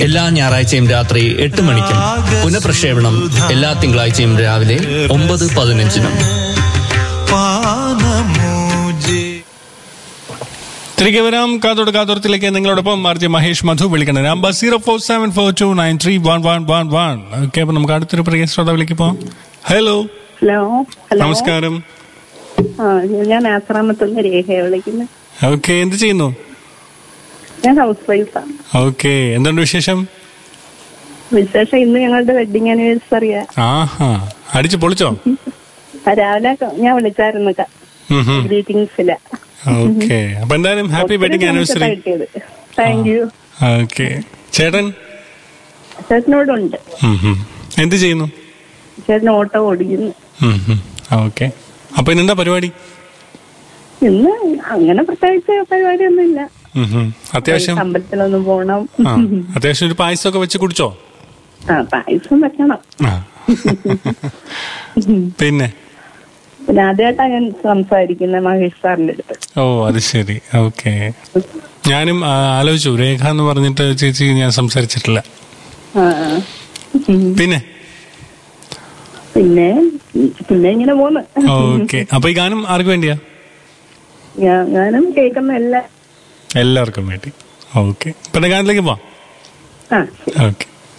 എല്ലാ ഞായറാഴ്ചയും രാത്രി എട്ട് മണിക്കും പുനഃപ്രക്ഷേപണം എല്ലാ തിങ്കളാഴ്ചയും രാവിലെ ഒമ്പത് പതിനഞ്ചിനും പാനമൂജേ തിരികെ വരാം കാതോട് കാതോരത്തിലേക്ക് നിങ്ങളോടൊപ്പം ആർ ജെ മഹേഷ് മധു വിളിക്കണം number zero four seven four two nine three one one one one okay അപ്പൊ നമുക്ക് അടുത്തൊരു പ്രിയ ശ്രോതാവിലേക്ക് പോവാം ഹലോ ഹലോ ഹലോ നമസ്കാരം ആ ഞാൻ ആശ്രാമത്തുനിന്ന് രേഖയെ വിളിക്കുന്നത് ഓക്കെ എന്ത് ചെയ്യുന്നു ഞാൻ ഹൗസ് വൈഫാണ് ഓക്കെ എന്തുണ്ട് വിശേഷം വിശേഷം ഇന്ന് ഞങ്ങളുടെ വെഡിങ് ആനിവേഴ്സറിയാ ആഹാ അടിച്ചു പൊളിച്ചോ ആ, രാവിലെ ക- ഞാൻ വിളിച്ചായിരുന്നു ഗ്രീറ്റിംഗ്സില് ഓക്കെ അപ്പൊ എന്തായാലും ഹാപ്പി വെഡിങ് ആനിവേഴ്സറി കിട്ടിയത് താങ്ക് യു ഓക്കെ ചേട്ടൻ ചേട്ടനോടുണ്ട് ഉം, ഉം. എന്ത് ചെയ്യുന്നു ചേട്ടൻ ഓട്ടോ ഓടിക്കുന്നു ഓക്കെ അപ്പൊ ഇന്നെന്താ പരിപാടി ഇന്ന് അങ്ങനെ പ്രത്യേകിച്ച് പരിപാടിയൊന്നുമില്ല ഉം, ഉം. അത്യാവശ്യം അമ്പലത്തിലൊന്നും പോണം ആ, അത്യാവശ്യം ഒരു പായസമൊക്കെ വെച്ച് കുടിച്ചോ ആ പായസം വെക്കണം ആ. പിന്നെ പിന്നെ ആദ്യമായിട്ടാ ഞാൻ സംസാരിക്കുന്നത് മഹേഷ് സാറിന്റെ അടുത്ത് ഓ അത് ശരി ഓക്കെ ഞാനും ആ, ആലോചിച്ചു രേഖ എന്ന് പറഞ്ഞിട്ട് ചേച്ചി ഞാൻ സംസാരിച്ചിട്ടില്ല ആ ആ. പിന്നെ പിന്നെ പിന്നെ ഇങ്ങനെ പോന്ന് ഓക്കെ അപ്പൊ ഈ ഗാനം ആർക്ക് വേണ്ടിയാ ഞാൻ ഞാനും കേൾക്കുന്ന എല്ലാ എല്ലാവർക്കും വേണ്ടി ഓക്കെ പിന്നെ ഗാനത്തിലേക്ക് പോവാം ആ ഓക്കെ